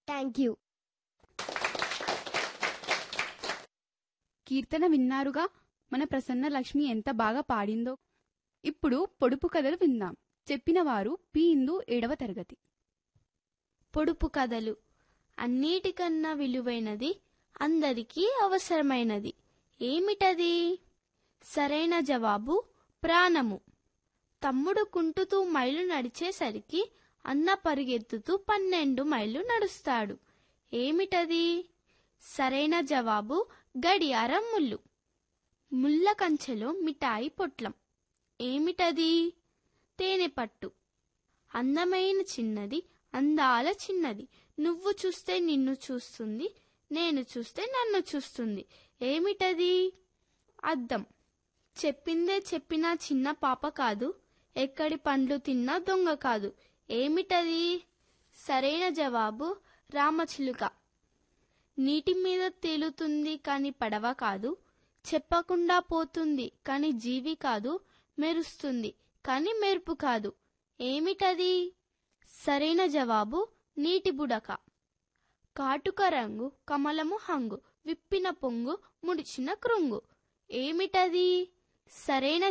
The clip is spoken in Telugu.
థ్యాంక్ యూ కీర్తన విన్నారుగా మన ప్రసన్న లక్ష్మి ఎంత బాగా పాడిందో ఇప్పుడు పొడుపు కథలు విందాం చెప్పిన వారు పి ఇందు ఏడవ తరగతి పొడుపు కథలు అన్నిటికన్నా విలువైనది అందరికీ అవసరమైనది ఏమిటది సరైన జవాబు ప్రాణము తమ్ముడు కుంటుతూ మైలు నడిచేసరికి అన్న పరిగెత్తుతూ పన్నెండు మైళ్ళు నడుస్తాడు ఏమిటది సరైన జవాబు గడియారం ముళ్ళు ముళ్ళ కంచెలో మిఠాయి పొట్లం ఏమిటది తేనె పట్టు అందమైన చిన్నది అందాల చిన్నది నువ్వు చూస్తే నిన్ను చూస్తుంది నేను చూస్తే నన్ను చూస్తుంది ఏమిటది అద్దం చెప్పిందే చెప్పినా చిన్న పాప కాదు ఎక్కడి పండ్లు తిన్నా దొంగ కాదు ఏమిటది సరైన జవాబు రామచిలుక నీటి మీద తేలుతుంది కాని పడవ కాదు చెప్పకుండా పోతుంది కాని జీవి కాదు మెరుస్తుంది కాని మెరుపు కాదు ఏమిటది సరైన జవాబు నీటి బుడక కాటుక రంగు కమలము హంగు విప్పిన పొంగు ముడిచిన కృంగు ఏమిటది సరైన